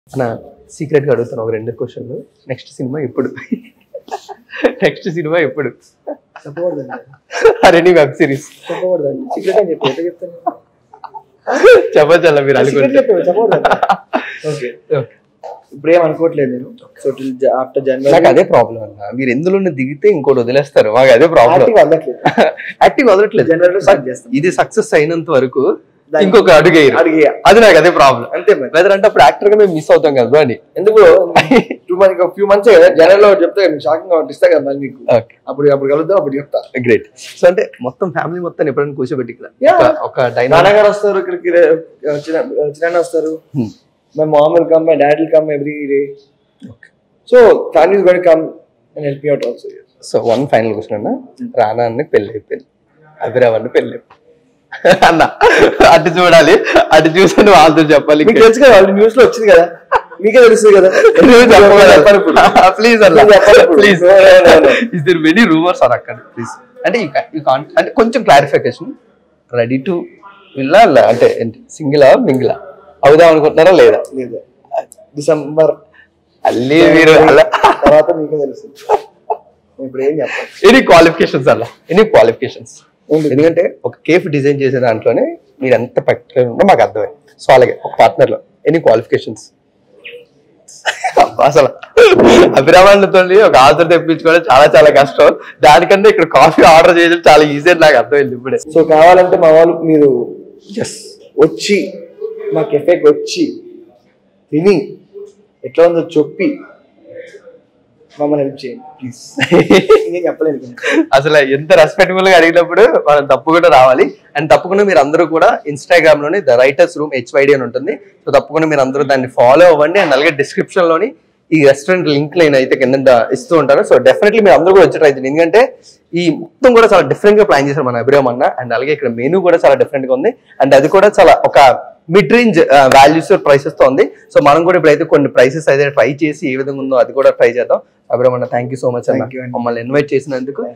నా సీక్రెట్ గా అడుగుతాను ఒక రెండు క్వశ్చన్లు నెక్స్ట్ సినిమా ఎప్పుడు నెక్స్ట్ సినిమా ఎప్పుడు చెప్పకూడదండి అరే నీ వెబ్ సిరీస్ చెప్పకూడదండి సీక్రెట్ అని చెప్పి ఎట్లా చెప్తాను చెప్పచ్చా మీరు సీక్రెట్ అనుకుంటే చెప్పాను చెప్పకూడదండి ఓకే ఇప్పుడు ఏం అనుకోవట్లేదు నేను సో టిల్ ఆఫ్టర్ నాకు జనవరి అదే ప్రాబ్లం అన్న మీరు ఎందులో దిగితే ఇంకోటి వదిలేస్తారు మాకు అదే ప్రాబ్లం యాక్టివ్ వదలట్లేదు యాక్టింగ్ వదలట్లేదు జనవరిలో స్టార్ట్ చేస్తాం ఇది సక్సెస్ అయినంత వరకు దాన్ని- ఇంకొక అడుగు వేయరు. అడిగే అది నాకు అదే ప్రాబ్లం అంతే మరి వెదర్ అంటే అప్పుడు యాక్టర్ గా మేము మిస్ అవుతాం కదా అని ఎందుకు టూ మంత్ ఫ్యూ మంత్స్ కదా జనవరిలో చెప్తే షాకింగ్ ఒకటి ఇస్తా కదా మళ్ళీ మీకు ఓకే అప్పుడు అప్పుడు కలుద్దాం అప్పుడు చెప్తా గ్రేట్ సో అంటే మొత్తం ఫ్యామిలీ మొత్తం ఎప్పుడైనా కూర్చోబెట్టి ఇక్కడ Yeah. ఒక- ఒక డైనా నాన్నగారు వస్తారు ఇక్కడికి చిన్న చిన్న వస్తారు Hmm. My mom will come my dad will come every day so family is going come and help me out also so one final question అన్న రానా అన్న పెళ్లి అయిపోయింది అభిరామ్ అన్న పెళ్లి అయిపోయింది. అన్న అటు చూడాలి అటు చూసి నువ్వు వాళ్ళతో చెప్పాలి మీకు తెలుసు కదా వాళ్ళు న్యూస్ లో వచ్చింది కదా మీకే తెలుస్తుంది కదా నువ్వు చెప్పరు ఇప్పుడు. ప్లీజ్ అన్న నువ్వు చెప్పాలి ఇప్పుడు. Please No, no, no, no. Is there many rumours are అక్కడ ప్లీజ్ అంటే యూ కాన్ అంటే కొంచెం క్లారిఫికేషన్ రెడీ టు విల్లా అంటే సింగిల్ మింగిలా అవుదాం అనుకుంటున్నారా లేదా లేదు డిసెంబర్ అల్లీ మీరు అలా తర్వాత మీకే తెలుస్తుంది నేను ఇప్పుడు ఏం చెప్పాలి ఎనీ క్వాలిఫికేషన్స్ అలా ఎనీ క్వాలిఫికేషన్స్ ఏంటి? ఎందుకంటే ఒక కేఫ్ డిజైన్ చేసే దాంట్లోనే మీరు ఎంత పర్టికులర్ ఉందో మాకు అర్థమైంది సో అలాగే ఒక పార్ట్నర్ లో ఎనీ క్వాలిఫికేషన్స్ అసలు అభిరామాలతో ఒక ఆర్డర్ తెప్పించుకోవడం చాలా చాలా కష్టం దానికంటే ఇక్కడ కాఫీ ఆర్డర్ చేయడం చాలా ఈజీ అని నాకు అర్థమైంది ఇప్పుడే సో కావాలంటే మా వాళ్ళు మీరు ఎస్ వచ్చి మా కెఫేకి వచ్చి తిని ఎట్లా ఉందో చెప్పి మమ్మల్ని హెల్ప్ చేయండి ప్లీజ్ ఇంకేం చెప్పలేదు ఇంకా. అసలు ఎంత రెస్పెక్టబుల్ గా అడిగినప్పుడు మనం తప్పకుండా రావాలి అండ్ తప్పకుండా మీరు అందరూ కూడా ఇన్స్టాగ్రామ్ లోని ద రైటర్స్ రూమ్ హెచ్వైడి అని ఉంటుంది సో తప్పకుండా మీరు అందరూ దాన్ని ఫాలో అవ్వండి అండ్ అలాగే డిస్క్రిప్షన్ లోని ఈ రెస్టారెంట్ లింక్ నేను అయితే కింద ఇస్తూ ఉంటాను సో డెఫినెట్లీ మీరు అందరూ కూడా వచ్చి ట్రై చేయండి ఎందుకంటే ఈ మొత్తం కూడా చాలా డిఫరెంట్ గా ప్లాన్ చేశారు మన అభిరామ్ అన్న అండ్ అలాగే ఇక్కడ మెనూ కూడా చాలా డిఫరెంట్ గా ఉంది అండ్ అది కూడా చాలా ఒక మిడ్ రేంజ్ వాల్యూస్ ప్రైసెస్ తో ఉంది సో మనం కూడా ఇప్పుడైతే కొన్ని ప్రైసెస్ అయితే ట్రై చేసి ఏ విధంగా ఉందో అది కూడా ట్రై చేద్దాం అభిరామ్ అన్న థ్యాంక్ యూ సో మచ్ అన్న Thank you అండి. మమ్మల్ని ఇన్వైట్ చేసినందుకు